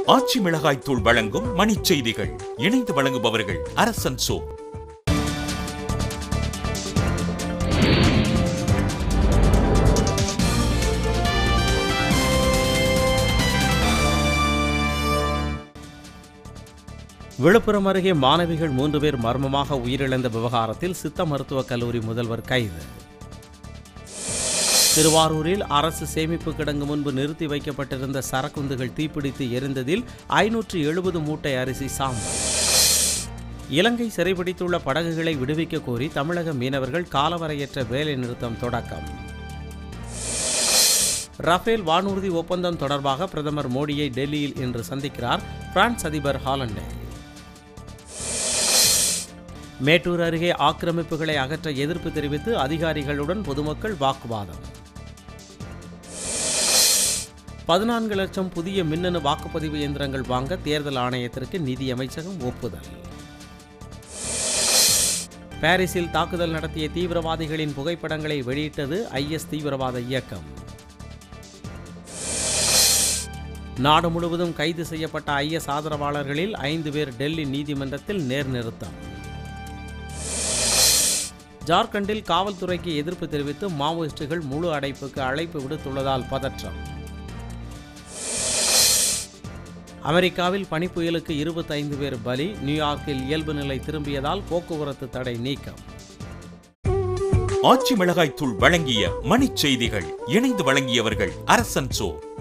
ஆச்சி மிளகாய் தூள் வழங்கும் மணிச் செய்திகள் இணைந்து வழங்குபவர்கள் அரசன் சோ விழுப்புரம் அருகே மாணவிகள் மூன்று பேர் மர்மமாக உயிரிழந்த விவகாரத்தில் சித்த மருத்துவக் கல்லூரி முதல்வர் கைது திருவாரூரில் அரசு சேமிப்பு கிடங்கு முன்பு நிறுத்தி வைக்கப்பட்டிருந்த சரக்குந்துகள் தீப்பிடித்து எரிந்ததில் ஐநூற்று எழுபது மூட்டை அரிசி சாம்பல் இலங்கை சிறைபிடித்துள்ள படகுகளை விடுவிக்க கோரி தமிழக மீனவர்கள் காலவரையற்ற வேலை நிறுத்தம் தொடக்கம் ரஃபேல் வானூர்தி ஒப்பந்தம் தொடர்பாக பிரதமர் மோடியை டெல்லியில் இன்று சந்திக்கிறார் பிரான்ஸ் அதிபர் ஹாலண்டே மேட்டூர் அருகே ஆக்கிரமிப்புகளை அகற்ற எதிர்ப்பு தெரிவித்து அதிகாரிகளுடன் பொதுமக்கள் வாக்குவாதம் பதினான்கு லட்சம் புதிய மின்னணு வாக்குப்பதிவு இயந்திரங்கள் வாங்க தேர்தல் ஆணையத்திற்கு நிதி அமைச்சகம் ஒப்புதல் பாரிஸில் தாக்குதல் நடத்திய தீவிரவாதிகளின் புகைப்படங்களை வெளியிட்டது ஐஎஸ் தீவிரவாத இயக்கம் நாடு முழுவதும் கைது செய்யப்பட்ட ஐஎஸ் ஆதரவாளர்களில் ஐந்து பேர் டெல்லி நீதிமன்றத்தில் நேர்நிறுத்தம் ஜார்க்கண்டில் காவல்துறைக்கு எதிர்ப்பு தெரிவித்து மாவோயிஸ்டுகள் முழு அடைப்புக்கு அழைப்பு விடுத்துள்ளதால் பதற்றம் அமெரிக்காவில் பனிப்புயலுக்கு இருபத்தைந்து பேர் பலி நியூயார்க்கில் இயல்பு நிலை திரும்பியதால் போக்குவரத்து தடை நீக்கம் ஆச்சி மிளகாய் தூள் வழங்கிய மணிச் செய்திகள் இணைந்து வழங்கியவர்கள் அரசன் சோ